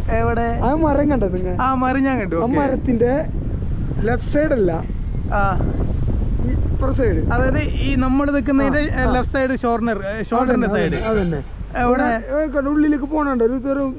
എവിടെ ആ മരം കണ്ടോ നിങ്ങൾ ആ മരം ഞാൻ കണ്ടു ആ okay. മരത്തിന്റെ ലെഫ്റ്റ് സൈഡ് അല്ല ആ ഈ ഇപ്പുറ സൈഡ് അതായത് ഈ നമ്മൾ നിൽക്കുന്നതിന്റെ ആ, ആ. ലെഫ്റ്റ് സൈഡ് ഷോർണർ ഷോൾഡറിന്റെ സൈഡ് അതന്നെ എവിടെ ഏ, കണ്ടോ, ഉള്ളിലേക്ക് പോണുണ്ട് ഒരു തരം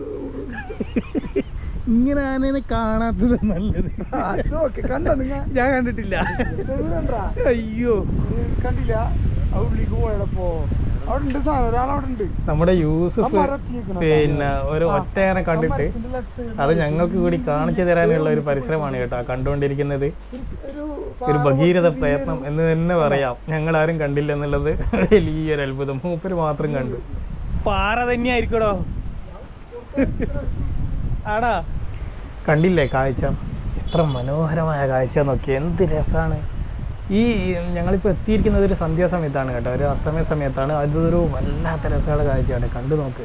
ഇങ്ങനെ ആനേനെ കാണാത്തത് നല്ലത് ഓക്കെ കണ്ടോ നിങ്ങ ഞാൻ കണ്ടിട്ടില്ല കണ്ടാ അയ്യോ കണ്ടില്ല ആ ഉള്ളിലേക്ക് പോയപ്പോ അവിടെ ഉണ്ട് സാധനം ഒരാളവിടെ ഉണ്ട് നമ്മുടെ ആ യൂസഫ് മരം എത്തിയേക്കണോ? പിന്നെ ഒരു ആ, ഒറ്റയാനെ ആ കണ്ടിട്ട് മരത്തിന്റെ left side അത് ഞങ്ങൾക്ക് കൂടി കാണിച്ചു തരാനുള്ള ഒരു പരിശ്രമമാണ് കേട്ടോ കണ്ടുകൊണ്ടിരിക്കുന്നത് ഒരു ഒരു ഭഗീരഥ പാറ പ്രയത്നം എന്ന് തന്നെ പറയാം ഞങ്ങൾ ആരും കണ്ടില്ല എന്നുള്ളത് വലിയൊരു അത്ഭുതം മൂപ്പര് മാത്രം കണ്ടു പാറ തന്നെയായിരിക്കടോ ആടാ കണ്ടില്ലേ കാഴ്ച എത്ര മനോഹരമായ കാഴ്ച നോക്കി എന്ത് രസമാണ് ഈ ഞങ്ങളിപ്പോൾ എത്തിയിരിക്കുന്നത് ഒരു സന്ധ്യാസമയത്താണ് കേട്ടോ ഒരു അസ്തമയ സമയത്താണ് അതൊരു വല്ലാത്ത രസമുള്ള കാഴ്ചയാണ് കണ്ടു നോക്ക്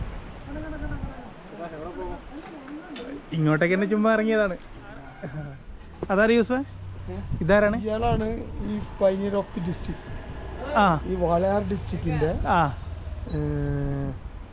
ഇങ്ങോട്ടേക്ക് തന്നെ ചുമ്മാ ഇറങ്ങിയതാണ് അതാരാ യൂസ് ഇതാരാണ് ഇയാളാണ് ഈ പൈനീർ ഓഫ് ദി ഡിസ്ട്രിക്ട് ആ ഈ വാളയാർ ഡിസ്ട്രിക്റ്റിന്റെ ആ ഏർ,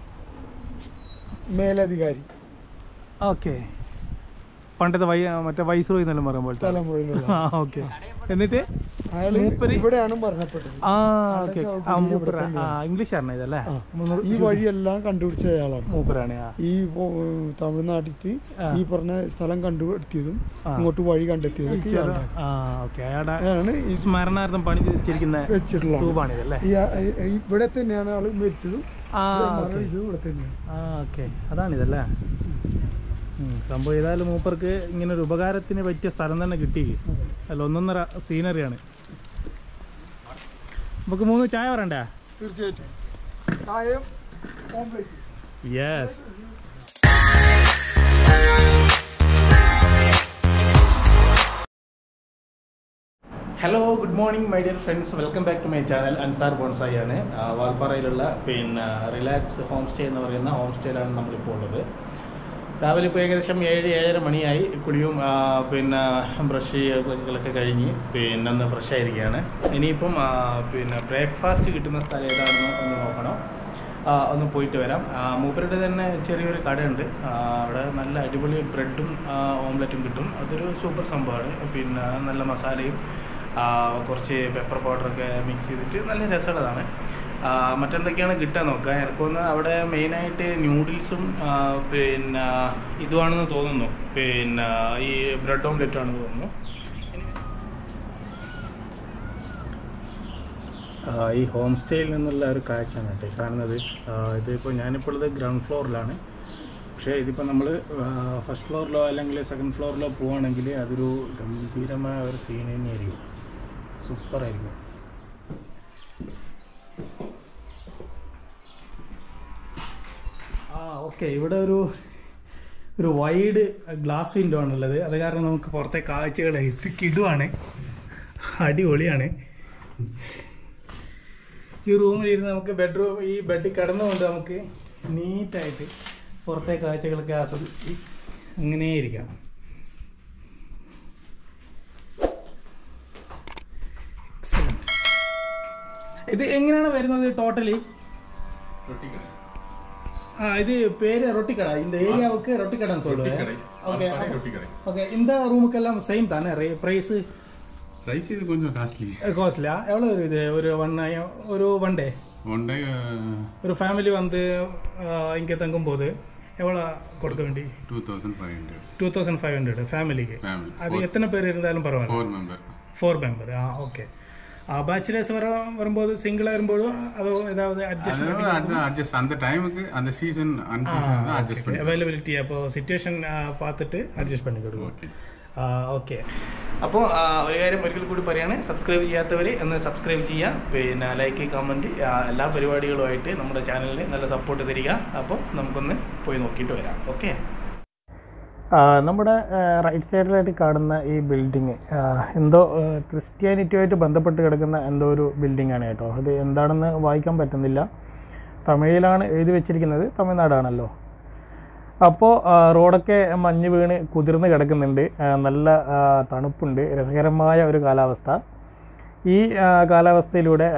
മേലധികാരി ഓക്കെ പണ്ടത്തെ വൈ മറ്റേ വൈസ്രോയി എന്നെല്ലാം പറയുമ്പോൾ തലമുറയിലുള്ള ആ ഓക്കെ എന്നിട്ട് അയാള് മൂപ്പര് ഇവിടെയാണ് മരണപ്പെട്ടത് ആ ഓക്കെ ആ കുടീരം മൂപ്പര ഇവിടെ ആ തന്നെയാണ്. ഇംഗ്ലീഷാണ് ഇതല്ലേ ആ. ഈ വഴിയെല്ലാം കണ്ടുപിടിച്ച അയാളാണ് മൂപ്പരാണ് ആ ഈ പോ- തമിഴ്നാട്ടിൽ ആ. ഈ പറഞ്ഞ സ്ഥലം കണ്ടുപിടുത്തിയതും ആ. ഇങ്ങോട്ട് വഴി കണ്ടെത്തിയതൊക്കെ ഇയാളാണ് ആ ഓക്കെ അയാളുടെ അയാളാണ് ഈ സ്മരണാർത്ഥം പണി വെച്ചിരിക്കുന്ന വെച്ചിട്ടുള്ളത് സ്തൂപാണിതല്ലേ ഈ ആ- ഈ- ഈ ഇവിടെ തന്നെയാണ് ആള് മരിച്ചതും ആ ഇവിടെ മരണം ഓക്കെ ഇത് ഇവിടെ തന്നെയാണ് ആ ഓക്കെ അതാണിതല്ലേ ഉം, സംഭവം ഏതായാലും മൂപ്പർക്ക് ഇങ്ങനെ ഒരു ഉപകാരത്തിന് പറ്റിയ സ്ഥലം തന്നെ കിട്ടി അല്ല ഒന്നൊന്നര സീനറിയാണ് നമുക്ക് മൂന്ന് ചായ പറയണ്ടേ തീർച്ചയായിട്ടും ചായയും omelette yes hello good morning my dear friends welcome back to my channel Ansar bonsai ആണ് ആ, വാൽപ്പാറയിലുള്ള പിന്നെ റിലാക്സ് ഹോം സ്റ്റേ എന്ന് പറയുന്ന ഹോം സ്റ്റേയിലാണ് നമ്മളിപ്പോൾ ഉള്ളത് രാവിലെ ഇപ്പോൾ ഏകദേശം ഏഴ് ഏഴര മണിയായി കുളിയും ആ, പിന്നെ ബ്രഷ് ചെയ്യലൊക്കെ കഴിഞ്ഞ് പിന്നെ ഒന്ന് ഫ്രഷ് ആയിരിക്കുകയാണ് ഇനിയിപ്പം ആ, പിന്നെ ബ്രേക്ക്ഫാസ്റ്റ് കിട്ടുന്ന സ്ഥലം ഏതാണെന്ന് ഒന്ന് നോക്കണം ആ, ഒന്ന് പോയിട്ട് വരാം ആ, മൂപ്പരുടെ തന്നെ ചെറിയൊരു കടയുണ്ട് ആ, അവിടെ നല്ല അടിപൊളി ബ്രെഡും ഓംലെറ്റും കിട്ടും അതൊരു സൂപ്പർ സംഭവമാണ് പിന്നെ നല്ല മസാലയും ആ, കുറച്ച് പെപ്പർ പൗഡറൊക്കെ മിക്സ് ചെയ്തിട്ട് നല്ല രസമുള്ളതാണ് ആ, മറ്റെന്തൊക്കെയാണ് കിട്ടുക നോക്കുക എനിക്കൊന്ന് അവിടെ മെയിനായിട്ട് ന്യൂഡിൽസും ആ, പിന്നെ ഇതുമാണെന്ന് തോന്നുന്നു പിന്നെ ഈ ബ്രെഡ് ഓംലെറ്റും ആണെന്ന് തോന്നുന്നു ആ, ഈ ഹോം സ്റ്റേയിൽ നിന്നുള്ള ഒരു കാഴ്ചയാണ് കേട്ടോ ഈ കാണുന്നത് ആ, ഇതിപ്പോൾ ഞാനിപ്പോൾ ഉള്ളത് ഗ്രൗണ്ട് ഫ്ലോറിലാണ് പക്ഷേ ഇതിപ്പോൾ നമ്മൾ ഫസ്റ്റ് ഫ്ലോറിലോ അല്ലെങ്കിൽ സെക്കൻഡ് ഫ്ലോറിലോ പോവുകയാണെങ്കിൽ അതൊരു ഗംഭീരമായ ഒരു സീൻ തന്നെയായിരിക്കും സൂപ്പറായിരിക്കും ആ ഓക്കെ ഇവിടെ ഒരു ഒരു വൈഡ് ഗ്ലാസ് വിൻഡോ ആണുള്ളത് അത് കാരണം നമുക്ക് പുറത്തെ കാഴ്ചകൾ ഇത് കിടുവാണ് അടിപൊളിയാണ് ഈ റൂമിലിരുന്ന് നമുക്ക് ബെഡ്റൂം ഈ ബെഡിൽ കിടന്നുകൊണ്ട് നമുക്ക് നീറ്റായിട്ട് പുറത്തെ കാഴ്ചകളൊക്കെ ആസ്വദിച്ച് അങ്ങനെ ഇരിക്കാം Excellent. ഇത് എങ്ങനെയാണ് വരുന്നത് ടോട്ടലി ആ ഇത് பேரு ரொட்டிக்கடை இந்த ஏரியாவுக்கு ரொட்டிக்கடைன்னு சொல்லுவேன் ரொட்டிக்கடை. ஓகே வால்பாறை ரொட்டிக்கடை. ஓகே இந்த ரூமுக்கெல்லாம் சேம் தானே பிரைஸ் ரைஸ் இது கொஞ்சம் காஸ்ட்லி காஸ்ட்லியா எவ்வளோ இது ஒரு ஒன் ஒரு ஒன் டே ஒன் டே ஒரு ஃபேமிலி வந்து இங்கே தங்கும்போது எவ்வளோ கொடுக்க வேண்டி two thousand five hundred two thousand five hundred ஃபேமிலிக்கு ஃபேமிலி அது எத்தனை பேர் இருந்தாலும் பரவாயில்ல ஃபோர் மெம்பர் ஃபோர் மெம்பர் ஆ ஓகே பேச்சுலர்ஸ் வர வரும்போது சிங்கிளாக வரும்போதும் அதோ ஏதாவது அட்ஜஸ்ட் அதாவது அது அட்ஜஸ்ட் அந்த டைமுக்கு அந்த சீசன் அன் சீசன் தான் அட்ஜஸ்ட் பண்ணி അവൈലബിലിറ്റി അപ്പോൾ സിറ്റുവേഷൻ பார்த்துட்டு അഡ്ജസ്റ്റ് பண்ணி കൊടുക്കും ஓகே ഓക്കെ അപ്പോൾ ഒരു കാര്യം ഒരിക്കൽ കൂടി പറയാണ് സബ്സ്ക്രൈബ് ചെയ്യാത്തവർ ഒന്ന് സബ്സ്ക്രൈബ് ചെയ്യുക പിന്നെ ലൈക്ക് കമൻറ്റ് എല്ലാ പരിപാടികളുമായിട്ട് നമ്മുടെ ചാനലിന് നല്ല സപ്പോർട്ട് തരിക അപ്പോൾ നമുക്കൊന്ന് പോയി നോക്കിയിട്ട് വരാം ഓക്കെ നമ്മുടെ റൈറ്റ് സൈഡിലായിട്ട് കാണുന്ന ഈ ബിൽഡിങ് എന്തോ ക്രിസ്ത്യാനിറ്റിയുമായിട്ട് ബന്ധപ്പെട്ട് കിടക്കുന്ന എന്തോ ഒരു ബിൽഡിംഗ് ആണ് കേട്ടോ അത് എന്താണെന്ന് വായിക്കാൻ പറ്റുന്നില്ല തമിഴിലാണ് എഴുതി വെച്ചിരിക്കുന്നത് തമിഴ്നാടാണല്ലോ അപ്പോൾ റോഡൊക്കെ മഞ്ഞ് വീണ് കുതിർന്ന് കിടക്കുന്നുണ്ട് ആ, നല്ല ആ, തണുപ്പുണ്ട് രസകരമായ ഒരു കാലാവസ്ഥ ഈ ആ, കാലാവസ്ഥയിലൂടെ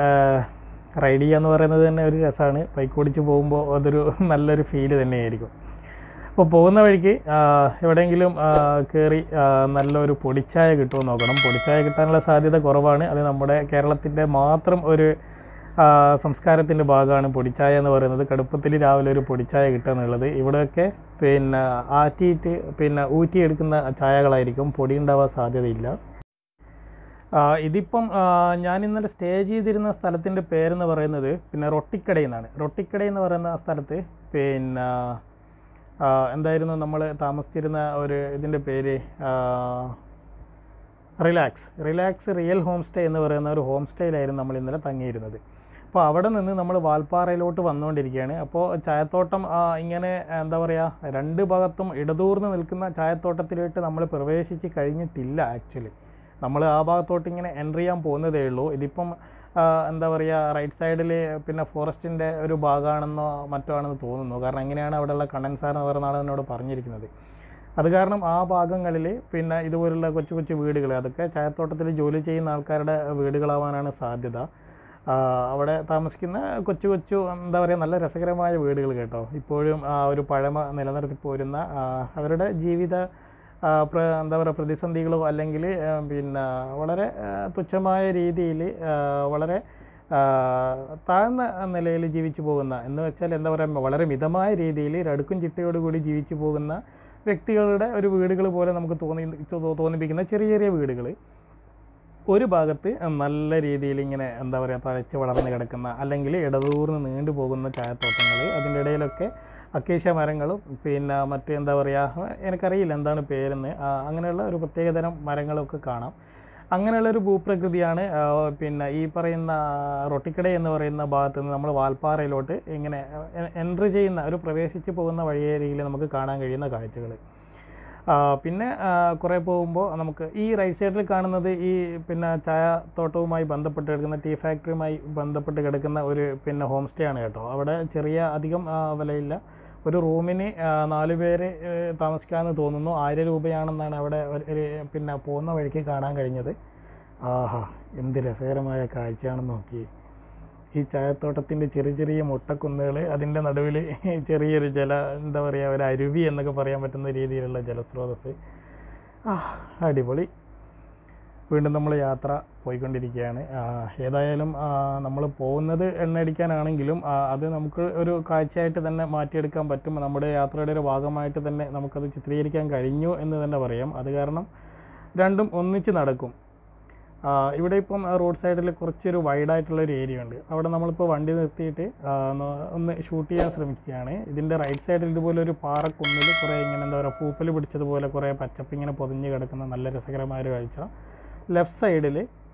റൈഡ് ചെയ്യുക എന്ന് പറയുന്നത് തന്നെ ഒരു രസമാണ് ബൈക്ക് ഓടിച്ച് പോകുമ്പോൾ അതൊരു നല്ലൊരു ഫീല് തന്നെയായിരിക്കും അപ്പോൾ പോകുന്ന വഴിക്ക് ആ, എവിടെയെങ്കിലും കയറി നല്ലൊരു പൊടിച്ചായ കിട്ടുമോ എന്ന് നോക്കണം പൊടിച്ചായ കിട്ടാനുള്ള സാധ്യത കുറവാണ് അത് നമ്മുടെ കേരളത്തിൻ്റെ മാത്രം ഒരു ആ, സംസ്കാരത്തിൻ്റെ ഭാഗമാണ് പൊടിച്ചായ എന്ന് പറയുന്നത് കടുപ്പത്തിൽ രാവിലെ ഒരു പൊടിച്ചായ കിട്ടുക എന്നുള്ളത് ഇവിടെയൊക്കെ പിന്നെ ആറ്റിയിട്ട് പിന്നെ ഊറ്റിയെടുക്കുന്ന ചായകളായിരിക്കും പൊടി ഉണ്ടാവാൻ സാധ്യതയില്ല ആ, ഇതിപ്പം ആ, ഞാൻ ഇന്നലെ സ്റ്റേ ചെയ്തിരുന്ന സ്ഥലത്തിൻ്റെ പേരെന്ന് പറയുന്നത് പിന്നെ റൊട്ടിക്കട എന്നാണ് റൊട്ടിക്കട എന്ന് പറയുന്ന സ്ഥലത്ത് പിന്നെ ആ, എന്തായിരുന്നു നമ്മൾ താമസിച്ചിരുന്ന ഒരു ഇതിൻ്റെ പേര് ആ, relax relax real home stay എന്ന് പറയുന്ന ഒരു ഹോം സ്റ്റേയിലായിരുന്നു നമ്മൾ ഇന്നലെ തങ്ങിയിരുന്നത് അപ്പോൾ അവിടെ നിന്ന് നമ്മൾ വാൽപ്പാറയിലോട്ട് വന്നുകൊണ്ടിരിക്കുകയാണ് അപ്പോൾ ചായത്തോട്ടം ആ, ഇങ്ങനെ എന്താ പറയുക രണ്ട് ഭാഗത്തും ഇടതൂർന്ന് നിൽക്കുന്ന ചായത്തോട്ടത്തിലോട്ട് നമ്മൾ പ്രവേശിച്ച് കഴിഞ്ഞിട്ടില്ല ആക്ച്വലി നമ്മൾ ആ ഭാഗത്തോട്ട് ഇങ്ങനെ എൻ്റർ ചെയ്യാൻ പോകുന്നതേ ഉള്ളൂ ഇതിപ്പം ആ, എന്താ പറയുക റൈറ്റ് സൈഡിൽ പിന്നെ ഫോറസ്റ്റിൻ്റെ ഒരു ഭാഗമാണെന്നോ മറ്റോ ആണെന്ന് തോന്നുന്നു കാരണം എങ്ങനെയാണ് അവിടെയുള്ള കണ്ടൻസാർ എന്ന് പറയുന്ന ആൾ എന്നോട് പറഞ്ഞിരിക്കുന്നത് അത് കാരണം ആ ഭാഗങ്ങളിൽ പിന്നെ ഇതുപോലുള്ള കൊച്ചു കൊച്ചു വീടുകൾ അതൊക്കെ ചായത്തോട്ടത്തിൽ ജോലി ചെയ്യുന്ന ആൾക്കാരുടെ വീടുകളാവാനാണ് സാധ്യത ആ, അവിടെ താമസിക്കുന്ന കൊച്ചു കൊച്ചു എന്താ പറയുക നല്ല രസകരമായ വീടുകൾ കേട്ടോ ഇപ്പോഴും ആ ഒരു പഴമ നിലനിർത്തി പോരുന്ന ആ, അവരുടെ ജീവിത ആ, പ്ര എന്താ പറയുക പ്രതിസന്ധികളോ അല്ലെങ്കിൽ ആ, പിന്നെ വളരെ ആ, തുച്ഛമായ രീതിയിൽ വളരെ ആ, താഴ്ന്ന നിലയിൽ ജീവിച്ചു പോകുന്ന എന്ന് വെച്ചാൽ എന്താ പറയുക വളരെ മിതമായ രീതിയിൽ രടുക്കും ചിട്ടയോടുകൂടി ജീവിച്ചു പോകുന്ന വ്യക്തികളുടെ ഒരു വീടുകൾ പോലെ നമുക്ക് തോന്നി തോ- തോന്നിപ്പിക്കുന്ന ചെറിയ ചെറിയ വീടുകൾ ഒരു ഭാഗത്ത് നല്ല രീതിയിൽ ഇങ്ങനെ എന്താ പറയുക തഴച്ച് വളർന്ന് കിടക്കുന്ന അല്ലെങ്കിൽ ഇടതൂർന്ന് നീണ്ടു പോകുന്ന ചായത്തോട്ടങ്ങൾ അതിൻ്റെ ഇടയിലൊക്കെ അക്കേഷ്യ മരങ്ങളും പിന്നെ മറ്റ് എന്താ പറയുക എനിക്കറിയില്ല എന്താണ് പേരെന്ന് ആ, അങ്ങനെയുള്ള ഒരു പ്രത്യേകതരം മരങ്ങളൊക്കെ കാണാം അങ്ങനെയുള്ള ഒരു ഭൂപ്രകൃതിയാണ് ആ, പിന്നെ ഈ പറയുന്ന റൊട്ടിക്കട എന്ന് പറയുന്ന ഭാഗത്ത് നിന്ന് നമ്മൾ വാൽപ്പാറയിലോട്ട് ഇങ്ങനെ എൻട്രി ചെയ്യുന്ന ഒരു പ്രവേശിച്ച് പോകുന്ന വഴിയേരിയിൽ നമുക്ക് കാണാൻ കഴിയുന്ന കാഴ്ചകൾ ആ, പിന്നെ ആ, കുറേ പോകുമ്പോൾ നമുക്ക് ഈ റൈറ്റ് സൈഡിൽ കാണുന്നത് ഈ പിന്നെ ചായ തോട്ടവുമായി ബന്ധപ്പെട്ട് കിടക്കുന്ന ടീ ഫാക്ടറിയുമായി ബന്ധപ്പെട്ട് കിടക്കുന്ന ഒരു പിന്നെ ഹോം സ്റ്റേ ആണ് കേട്ടോ അവിടെ ചെറിയ അധികം ആ, വിലയില്ല ഒരു റൂമിന് ആ, നാല് പേര് ഏ, താമസിക്കാമെന്ന് തോന്നുന്നു ആയിരം രൂപയാണെന്നാണ് അവിടെ ഒരു ഒരു പിന്നെ പോകുന്ന വഴിക്ക് കാണാൻ കഴിഞ്ഞത് ആഹാ എന്ത് രസകരമായ കാഴ്ചയാണെന്ന് നോക്കി ഈ ചായത്തോട്ടത്തിൻ്റെ ചെറിയ ചെറിയ മുട്ടക്കുന്നുകൾ അതിൻ്റെ നടുവിൽ ചെറിയൊരു ജല എന്താ പറയുക ഒരു അരുവി എന്നൊക്കെ പറയാൻ പറ്റുന്ന രീതിയിലുള്ള ജലസ്രോതസ് ആ അടിപൊളി വീണ്ടും നമ്മൾ യാത്ര പോയിക്കൊണ്ടിരിക്കുകയാണ് ആ, ഏതായാലും നമ്മൾ പോകുന്നത് എണ്ണയടിക്കാനാണെങ്കിലും ആ, അത് നമുക്ക് ഒരു കാഴ്ചയായിട്ട് തന്നെ മാറ്റിയെടുക്കാൻ പറ്റും നമ്മുടെ യാത്രയുടെ ഒരു ഭാഗമായിട്ട് തന്നെ നമുക്കത് ചിത്രീകരിക്കാൻ കഴിഞ്ഞു എന്ന് തന്നെ പറയാം അത് കാരണം രണ്ടും ഒന്നിച്ച് നടക്കും ആ, ഇവിടെ ഇപ്പം റോഡ് സൈഡിൽ കുറച്ചൊരു വൈഡായിട്ടുള്ള ഒരു ഏരിയ ഉണ്ട് അവിടെ നമ്മളിപ്പോൾ വണ്ടി നിർത്തിയിട്ട് ആ, ഒന്ന് ഒന്ന് ഷൂട്ട് ചെയ്യാൻ ശ്രമിക്കുകയാണ് ഇതിൻ്റെ റൈറ്റ് സൈഡിൽ ഇതുപോലെ ഒരു പാറക്കുന്നിൽ കുറേ ഇങ്ങനെ എന്താ പറയുക പൂപ്പൽ പിടിച്ചതുപോലെ കുറേ പച്ചപ്പ് ഇങ്ങനെ പൊതിഞ്ഞ് കിടക്കുന്ന നല്ല രസകരമായ ഒരു കാഴ്ച ലെഫ്റ്റ് സൈഡിൽ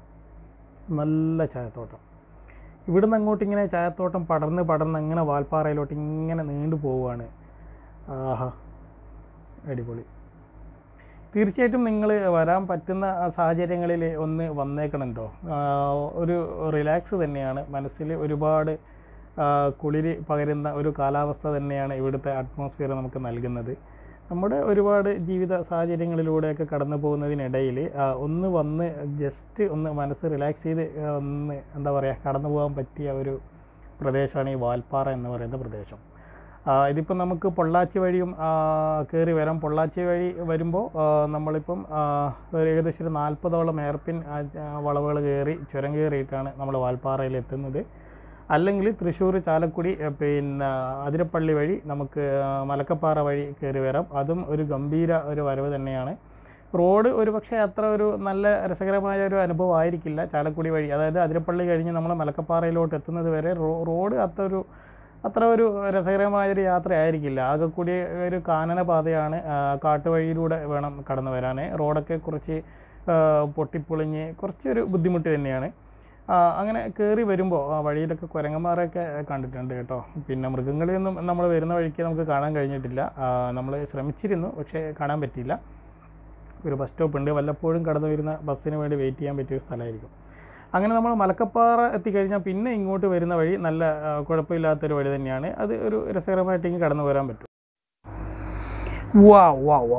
നല്ല ചായത്തോട്ടം ഇവിടുന്ന് അങ്ങോട്ട് ഇങ്ങനെ ചായത്തോട്ടം പടർന്ന് പടർന്ന് അങ്ങനെ വാൽപ്പാറയിലോട്ട് ഇങ്ങനെ നീണ്ടു പോവുകയാണ് ആഹാ അടിപൊളി തീർച്ചയായിട്ടും നിങ്ങൾ വരാൻ പറ്റുന്ന ആ സാഹചര്യങ്ങളിൽ ഒന്ന് വന്നേക്കണം കേട്ടോ ഒരു റിലാക്സ് തന്നെയാണ് മനസ്സിൽ ഒരുപാട് ആ, കുളിര് പകരുന്ന ഒരു കാലാവസ്ഥ തന്നെയാണ് ഇവിടുത്തെ അറ്റ്മോസ്ഫിയർ നമുക്ക് നൽകുന്നത് നമ്മുടെ ഒരുപാട് ജീവിത സാഹചര്യങ്ങളിലൂടെയൊക്കെ കടന്നു പോകുന്നതിനിടയിൽ ആ, ഒന്ന് വന്ന് ജസ്റ്റ് ഒന്ന് മനസ്സ് റിലാക്സ് ചെയ്ത് ആ, ഒന്ന് എന്താ പറയുക കടന്നു പോകാൻ പറ്റിയ ഒരു പ്രദേശമാണ് ഈ വാൽപ്പാറ എന്ന് പറയുന്ന പ്രദേശം ആ, ഇതിപ്പം നമുക്ക് പൊള്ളാച്ചി വഴിയും കയറി വരാം പൊള്ളാച്ചി വഴി വരുമ്പോൾ നമ്മളിപ്പം ആ, ഒരു ഏകദേശം ഒരു നാൽപ്പതോളം എയർപിൻ വളവുകൾ കയറി ചുരം കയറിയിട്ടാണ് നമ്മൾ വാൽപ്പാറയിൽ എത്തുന്നത് അല്ലെങ്കിൽ തൃശ്ശൂർ ചാലക്കുടി ആ, പിന്നെ അതിരപ്പള്ളി വഴി നമുക്ക് ആ, മലക്കപ്പാറ വഴി കയറി വരാം അതും ഒരു ഗംഭീര ഒരു വരവ് തന്നെയാണ് റോഡ് ഒരു പക്ഷേ അത്ര ഒരു നല്ല രസകരമായ ഒരു അനുഭവം ആയിരിക്കില്ല ചാലക്കുടി വഴി അതായത് അതിരപ്പള്ളി കഴിഞ്ഞ് നമ്മൾ മലക്കപ്പാറയിലോട്ട് എത്തുന്നത് വരെ റോ റോഡ് അത്ര ഒരു അത്ര ഒരു രസകരമായ ഒരു യാത്ര ആയിരിക്കില്ല ആകെ കൂടി ഒരു കാനന പാതയാണ് ആ, കാട്ടുവഴിയിലൂടെ വേണം കടന്നു വരാൻ റോഡൊക്കെ കുറച്ച് ആ, പൊട്ടിപ്പൊളിഞ്ഞ് കുറച്ചൊരു ബുദ്ധിമുട്ട് തന്നെയാണ് ആ, അങ്ങനെ കയറി വരുമ്പോൾ വഴിയിലൊക്കെ കുരങ്ങന്മാരൊക്കെ കണ്ടിട്ടുണ്ട് കേട്ടോ പിന്നെ മൃഗങ്ങളെയൊന്നും നമ്മൾ വരുന്ന വഴിക്ക് നമുക്ക് കാണാൻ കഴിഞ്ഞിട്ടില്ല നമ്മൾ ശ്രമിച്ചിരുന്നു പക്ഷേ കാണാൻ പറ്റിയില്ല ഒരു ബസ് സ്റ്റോപ്പ് ഉണ്ട് വല്ലപ്പോഴും കടന്നു വരുന്ന ബസ്സിന് വേണ്ടി വെയിറ്റ് ചെയ്യാൻ പറ്റിയ ഒരു സ്ഥലമായിരിക്കും അങ്ങനെ നമ്മൾ മലക്കപ്പാറ എത്തിക്കഴിഞ്ഞാൽ പിന്നെ ഇങ്ങോട്ട് വരുന്ന വഴി നല്ല ആ, കുഴപ്പമില്ലാത്തൊരു വഴി തന്നെയാണ് അത് ഒരു രസകരമായിട്ട് ഇങ്ങനെ കടന്നു വരാൻ പറ്റും വാ വാ വാ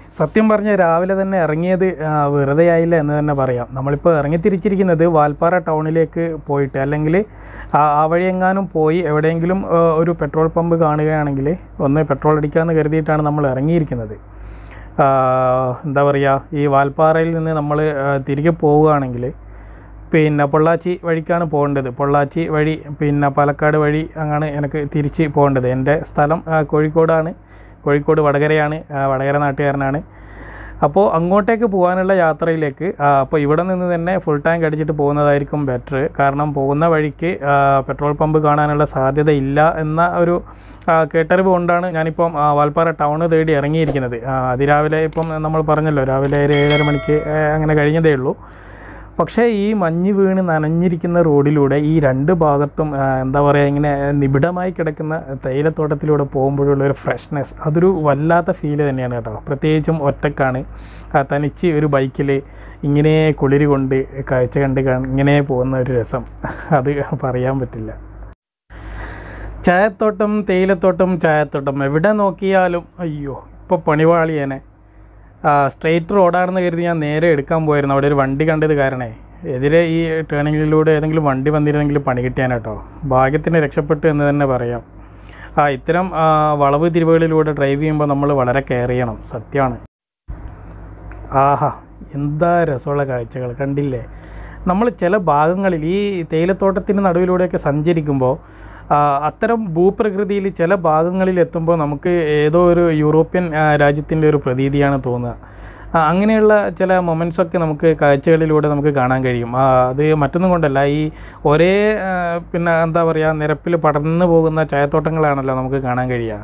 സത്യം പറഞ്ഞ രാവിലെ തന്നെ ഇറങ്ങിയത് ആ, വെറുതെ ആയില്ല എന്ന് തന്നെ പറയാം നമ്മളിപ്പോൾ ഇറങ്ങി തിരിച്ചിരിക്കുന്നത് വാൽപ്പാറ ടൗണിലേക്ക് പോയിട്ട് അല്ലെങ്കിൽ ആ ആ വഴി എങ്ങാനും പോയി എവിടെയെങ്കിലും ആ, ഒരു പെട്രോൾ പമ്പ് കാണുകയാണെങ്കിൽ ഒന്ന് പെട്രോൾ അടിക്കാമെന്ന് കരുതിയിട്ടാണ് നമ്മൾ ഇറങ്ങിയിരിക്കുന്നത് ആ, എന്താ പറയുക ഈ വാൽപ്പാറയിൽ നിന്ന് നമ്മൾ തിരികെ പോവുകയാണെങ്കിൽ പിന്നെ പൊള്ളാച്ചി വഴിക്കാണ് പോകേണ്ടത് പൊള്ളാച്ചി വഴി പിന്നെ പാലക്കാട് വഴി അങ്ങനെ എനിക്ക് തിരിച്ച് പോകേണ്ടത് എൻ്റെ സ്ഥലം ആ, കോഴിക്കോടാണ് കോഴിക്കോട് വടകരയാണ് ആ, വടകര നാട്ടുകാരനാണ് അപ്പോൾ അങ്ങോട്ടേക്ക് പോകാനുള്ള യാത്രയിലേക്ക് ആ, അപ്പോൾ ഇവിടെ നിന്ന് തന്നെ ഫുൾ ടാങ്ക് അടിച്ചിട്ട് പോകുന്നതായിരിക്കും ബെറ്റർ കാരണം പോകുന്ന വഴിക്ക് ആ, പെട്രോൾ പമ്പ് കാണാനുള്ള സാധ്യത ഇല്ല എന്ന ഒരു ആ, കേട്ടറിവ് കൊണ്ടാണ് ഞാനിപ്പം ആ, വാൽപ്പാറ ടൗണ് തേടി ഇറങ്ങിയിരിക്കുന്നത് ആ, അതിരാവിലെ ഇപ്പം നമ്മൾ പറഞ്ഞല്ലോ രാവിലെ ഒരു ഏഴര മണിക്ക് ആ, അങ്ങനെ കഴിഞ്ഞതേ ഉള്ളൂ പക്ഷേ ഈ മഞ്ഞ് വീണ് നനഞ്ഞിരിക്കുന്ന റോഡിലൂടെ ഈ രണ്ട് ഭാഗത്തും ആ, എന്താ പറയുക ഇങ്ങനെ നിബിഡമായി കിടക്കുന്ന തേയിലത്തോട്ടത്തിലൂടെ പോകുമ്പോഴുള്ള ഒരു ഫ്രഷ്നെസ് അതൊരു വല്ലാത്ത ഫീല് തന്നെയാണ് കേട്ടോ പ്രത്യേകിച്ചും ഒറ്റക്കാണ് ആ, തനിച്ച് ഒരു ബൈക്കിൽ ഇങ്ങനെ കുളിര് കൊണ്ട് കാഴ്ച കണ്ട് കാണ് ഇങ്ങനെ പോകുന്ന ഒരു രസം അത് പറയാൻ പറ്റില്ല ചായത്തോട്ടം തേയിലത്തോട്ടം ചായത്തോട്ടം എവിടെ നോക്കിയാലും അയ്യോ ഇപ്പോൾ പണിവാളിയേനെ സ്ട്രെയിറ്റ് റോഡാണെന്ന് കരുതി ഞാൻ നേരെ എടുക്കാൻ പോയിരുന്നു അവിടെ ഒരു വണ്ടി കണ്ടത് കാരണേ എതിരെ ഈ ടേണിങ്ങിലൂടെ ഏതെങ്കിലും വണ്ടി വന്നിരുന്നെങ്കിൽ പണി കിട്ടിയാൻ കേട്ടോ ഭാഗ്യത്തിന് രക്ഷപ്പെട്ടു എന്ന് തന്നെ പറയാം ആ ഇത്തരം ആ, വളവ് തിരിവുകളിലൂടെ ഡ്രൈവ് ചെയ്യുമ്പോൾ നമ്മൾ വളരെ കെയർ ചെയ്യണം സത്യമാണ് ആഹാ എന്താ രസമുള്ള കാഴ്ചകൾ കണ്ടില്ലേ നമ്മൾ ചില ഭാഗങ്ങളിൽ ഈ തേയിലത്തോട്ടത്തിന് നടുവിലൂടെയൊക്കെ സഞ്ചരിക്കുമ്പോൾ ആ, അത്തരം ഭൂപ്രകൃതിയിൽ ചില ഭാഗങ്ങളിൽ എത്തുമ്പോൾ നമുക്ക് ഏതോ ഒരു യൂറോപ്യൻ ആ, രാജ്യത്തിൻ്റെ ഒരു പ്രതീതിയാണ് തോന്നുക ആ, അങ്ങനെയുള്ള ചില മൊമെൻറ്റ്സ് ഒക്കെ നമുക്ക് കാഴ്ചകളിലൂടെ നമുക്ക് കാണാൻ കഴിയും ആ, അത് മറ്റൊന്നും കൊണ്ടല്ല ഈ ഒരേ ആ, പിന്നെ എന്താ പറയുക നിരപ്പിൽ പടർന്നു പോകുന്ന ചായത്തോട്ടങ്ങളാണല്ലോ നമുക്ക് കാണാൻ കഴിയുക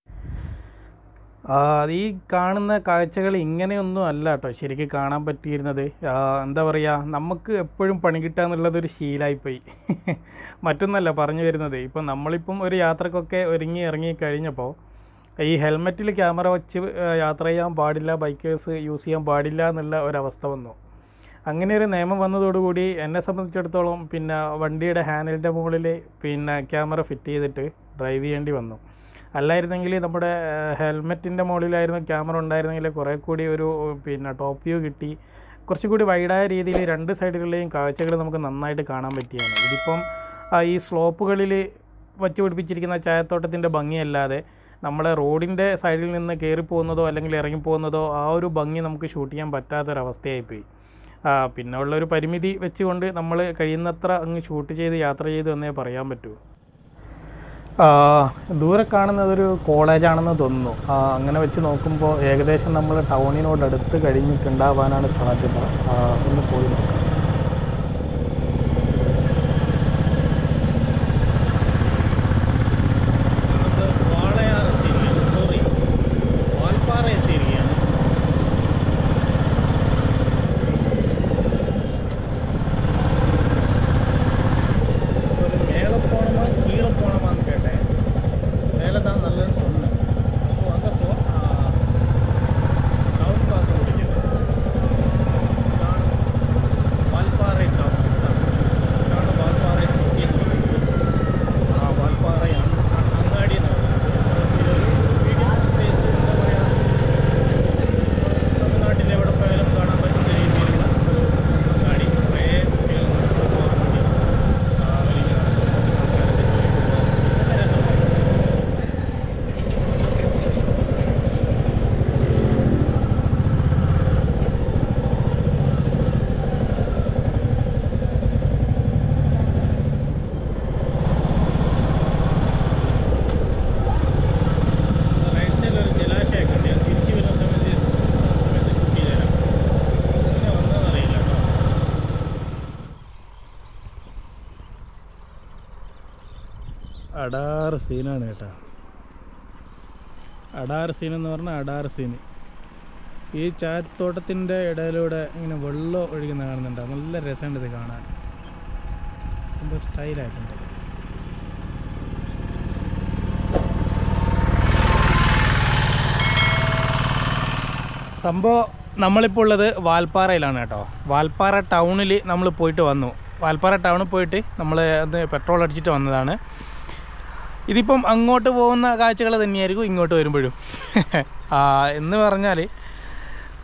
ആ, അത് ഈ കാണുന്ന കാഴ്ചകൾ ഇങ്ങനെയൊന്നും അല്ല കേട്ടോ ശരിക്കും കാണാൻ പറ്റിയിരുന്നത് ആ, എന്താ പറയുക നമുക്ക് എപ്പോഴും പണി കിട്ടുക എന്നുള്ളത് ഒരു ശീലമായിപ്പോയി മറ്റൊന്നല്ല പറഞ്ഞു വരുന്നത് ഇപ്പം നമ്മളിപ്പം ഒരു യാത്രക്കൊക്കെ ഒരുങ്ങി ഇറങ്ങി കഴിഞ്ഞപ്പോൾ ഈ ഹെൽമെറ്റിൽ ക്യാമറ വെച്ച് ആ, യാത്ര ചെയ്യാൻ പാടില്ല ബൈക്കേഴ്സ് യൂസ് ചെയ്യാൻ പാടില്ല എന്നുള്ള ഒരവസ്ഥ വന്നു അങ്ങനെ ഒരു നിയമം വന്നതോടുകൂടി എന്നെ സംബന്ധിച്ചിടത്തോളം പിന്നെ വണ്ടിയുടെ ഹാൻഡിലിൻ്റെ മുകളിൽ പിന്നെ ക്യാമറ ഫിറ്റ് ചെയ്തിട്ട് ഡ്രൈവ് ചെയ്യേണ്ടി വന്നു അല്ലായിരുന്നെങ്കിൽ നമ്മുടെ ഹെൽമെറ്റിൻ്റെ മുകളിലായിരുന്നു ക്യാമറ ഉണ്ടായിരുന്നെങ്കിൽ കുറേ കൂടി ഒരു പിന്നെ ടോപ്പ് വ്യൂ കിട്ടി കുറച്ചുകൂടി വൈഡായ രീതിയിൽ രണ്ട് സൈഡുകളിലെയും കാഴ്ചകൾ നമുക്ക് നന്നായിട്ട് കാണാൻ പറ്റിയാണ് ഇതിപ്പം ആ, ഈ സ്ലോപ്പുകളിൽ വച്ച് പിടിപ്പിച്ചിരിക്കുന്ന ചായത്തോട്ടത്തിൻ്റെ ഭംഗിയല്ലാതെ നമ്മളെ റോഡിൻ്റെ സൈഡിൽ നിന്ന് കയറി പോകുന്നതോ അല്ലെങ്കിൽ ഇറങ്ങി പോകുന്നതോ ആ ഒരു ഭംഗി നമുക്ക് ഷൂട്ട് ചെയ്യാൻ പറ്റാത്തൊരവസ്ഥയായിപ്പോയി ആ, പിന്നെ ഉള്ളൊരു പരിമിതി വെച്ചുകൊണ്ട് നമ്മൾ കഴിയുന്നത്ര അങ്ങ് ഷൂട്ട് ചെയ്ത് യാത്ര ചെയ്തു എന്നേ പറയാൻ പറ്റൂ ആ, ദൂരെ കാണുന്നത് ഒരു കോളേജാണെന്ന് തോന്നുന്നു ആ, അങ്ങനെ വെച്ച് നോക്കുമ്പോൾ ഏകദേശം നമ്മൾ ടൗണിനോട് അടുത്ത് കഴിഞ്ഞിട്ടുണ്ടാവാനാണ് സാധ്യത ആ, ഒന്ന് പോയി നോക്കാം സോറി വാൽപ്പാറ എത്തിയിരിക്കുകയാണ് ஒரு மேலே போனோமா கீழே போனோமான்னு கேட்டேன் மேலே தான் நல்லதுன்னு சொன்னேன் அப்போ வந்தப்போ டவுன் பார்க்க முடியல நான் வால்பாறை டவுன் நான் வால்பாறை സിറ്റി എന്ന് പറയുന്നത് ആ വാൽപ്പാറ അങ്ങാടി എന്ന് പറയുന്നത് ഇതൊരു മീഡിയം സൈസ് എന്താ പറയുക തമിഴ്നാട്ടിലെ എവിടെ പോയാലും കാണാൻ പറ്റുന്ന രീതിയിലുള്ള ഒരു അങ്ങാടി കുറേ കുട്ടികൾ പോകാൻ വേണ്ടി ട്രാവലിംഗ് ആൾക്കാരൊക്കെ ജോലിക്ക് പോകാൻ നല്ല രസമാണ് റൈറ്റ് സൈഡിൽ ഒരു ജലാശയമൊക്കെ ഉണ്ട് ഞാൻ തിരിച്ചു വരുന്ന സമയത്ത് ആ സമയത്ത് ഷൂട്ട് ചെയ്തുതരാം എങ്ങനെ വന്നതെന്നറിയില്ല കേട്ടോ അടാറ് സീനാണ് കേട്ടോ അടാറ് സീൻ എന്ന് പറഞ്ഞാൽ അടാറ് സീൻ ഈ ചായത്തോട്ടത്തിൻ്റെ ഇടയിലൂടെ ഇങ്ങനെ വെള്ളം ഒഴുകുന്ന കാണുന്നുണ്ട് നല്ല രസമുണ്ട് ഇത് കാണാൻ എന്തോ സ്റ്റൈലായിട്ടുണ്ട് സംഭവം നമ്മളിപ്പോൾ ഉള്ളത് വാൽപ്പാറയിലാണ് കേട്ടോ വാൽപ്പാറ ടൗണിൽ നമ്മൾ പോയിട്ട് വന്നു വാൽപ്പാറ ടൗണിൽ പോയിട്ട് നമ്മൾ അത് പെട്രോൾ അടിച്ചിട്ട് വന്നതാണ് ഇതിപ്പം അങ്ങോട്ട് പോകുന്ന കാഴ്ചകൾ തന്നെയായിരിക്കും ഇങ്ങോട്ട് വരുമ്പോഴും ആ, എന്ന് പറഞ്ഞാൽ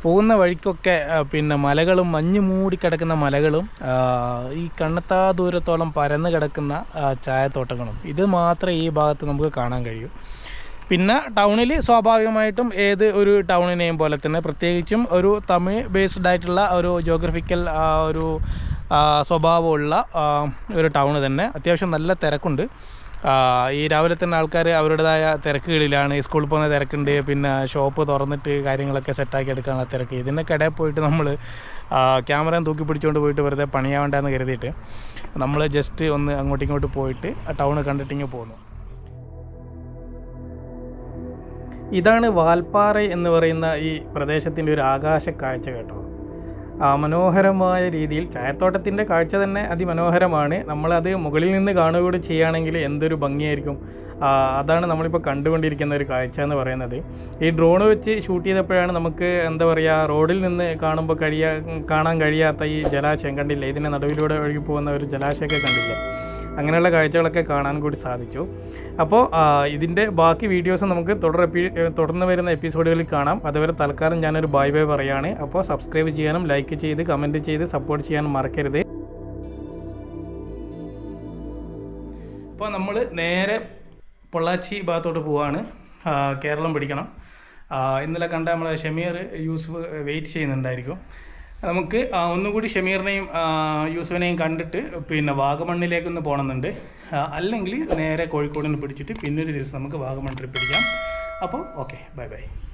പോകുന്ന വഴിക്കൊക്കെ ആ, പിന്നെ മലകളും മഞ്ഞ് മൂടി കിടക്കുന്ന മലകളും ആ, ഈ കണ്ണത്താ ദൂരത്തോളം പരന്ന് കിടക്കുന്ന ആ, ചായത്തോട്ടങ്ങളും ഇത് മാത്രമേ ഈ ഭാഗത്ത് നമുക്ക് കാണാൻ കഴിയൂ പിന്നെ ടൗണിൽ സ്വാഭാവികമായിട്ടും ഏത് ഒരു ടൗണിനെയും പോലെ തന്നെ പ്രത്യേകിച്ചും ഒരു തമിഴ് ബേസ്ഡ് ആയിട്ടുള്ള ഒരു ജോഗ്രഫിക്കൽ ഒരു ആ, സ്വഭാവമുള്ള ആ, ഒരു ടൗണ് തന്നെ അത്യാവശ്യം നല്ല തിരക്കുണ്ട് ആ, ഈ രാവിലെ തന്നെ ആൾക്കാർ അവരുടേതായ തിരക്കുകളിലാണ് ഈ സ്കൂളിൽ പോകുന്ന തിരക്കുണ്ട് പിന്നെ ഷോപ്പ് തുറന്നിട്ട് കാര്യങ്ങളൊക്കെ സെറ്റാക്കി എടുക്കാനുള്ള തിരക്ക് ഇതിനൊക്കെ ഇടയിൽ പോയിട്ട് നമ്മൾ ക്യാമറയും തൂക്കി പിടിച്ചുകൊണ്ട് പോയിട്ട് വെറുതെ പണിയാവേണ്ടെന്ന് കരുതിയിട്ട് നമ്മൾ ജസ്റ്റ് ഒന്ന് അങ്ങോട്ടും ഇങ്ങോട്ട് പോയിട്ട് ആ ടൗണ് കണ്ടിട്ടിങ്ങ് പോന്നു ഇതാണ് വാൽപ്പാറ എന്ന് പറയുന്ന ഈ പ്രദേശത്തിൻ്റെ ഒരു ആകാശ കാഴ്ച കേട്ടോ ആ മനോഹരമായ രീതിയിൽ ചായത്തോട്ടത്തിൻ്റെ കാഴ്ച തന്നെ അതിമനോഹരമാണ് നമ്മളത് മുകളിൽ നിന്ന് കാണുക കൂടി ചെയ്യുകയാണെങ്കിൽ എന്തൊരു ഭംഗിയായിരിക്കും ആ, അതാണ് നമ്മളിപ്പോൾ കണ്ടുകൊണ്ടിരിക്കുന്ന ഒരു കാഴ്ച എന്ന് പറയുന്നത് ഈ ഡ്രോൺ വെച്ച് ഷൂട്ട് ചെയ്തപ്പോഴാണ് നമുക്ക് എന്താ പറയുക റോഡിൽ നിന്ന് കാണുമ്പോൾ കഴിയാ കാണാൻ കഴിയാത്ത ഈ ജലാശയം കണ്ടില്ലേ ഇതിൻ്റെ നടുവിലൂടെ ഒഴുകി പോകുന്ന ഒരു ജലാശയമൊക്കെ കണ്ടില്ലേ അങ്ങനെയുള്ള കാഴ്ചകളൊക്കെ കാണാൻ കൂടി സാധിച്ചു അപ്പോൾ ഇതിൻ്റെ ബാക്കി വീഡിയോസ് നമുക്ക് തുടർ എപ്പി- ഏ, തുടർന്ന് വരുന്ന എപ്പിസോഡുകളിൽ കാണാം അതുവരെ തൽക്കാലം ഞാനൊരു ബൈ ബൈ പറയാണ് അപ്പോൾ സബ്സ്ക്രൈബ് ചെയ്യാനും ലൈക്ക് ചെയ്ത് കമൻറ്റ് ചെയ്ത് സപ്പോർട്ട് ചെയ്യാനും മറക്കരുത് ഇപ്പോൾ നമ്മൾ നേരെ പൊള്ളാച്ചി ഭാഗത്തോട്ട് പോവാണ് ആ, കേരളം പിടിക്കണം ആ, ഇന്നലെ കണ്ട നമ്മളെ ഷമീർ യൂസുഫ് വെയിറ്റ് ചെയ്യുന്നുണ്ടായിരിക്കും നമുക്ക് ആ, ഒന്നുകൂടി ഷമീറിനെയും ആ, യൂസുഫിനെയും കണ്ടിട്ട് പിന്നെ വാഗമണ്ണിലേക്കൊന്ന് പോകണമെന്നുണ്ട് ആ, അല്ലെങ്കിൽ നേരെ കോഴിക്കോടിന് പിടിച്ചിട്ട് പിന്നൊരു ദിവസം നമുക്ക് വാഗമൺ ട്രിപ്പ് പിടിക്കാം അപ്പോൾ ഓക്കെ ബൈ ബൈ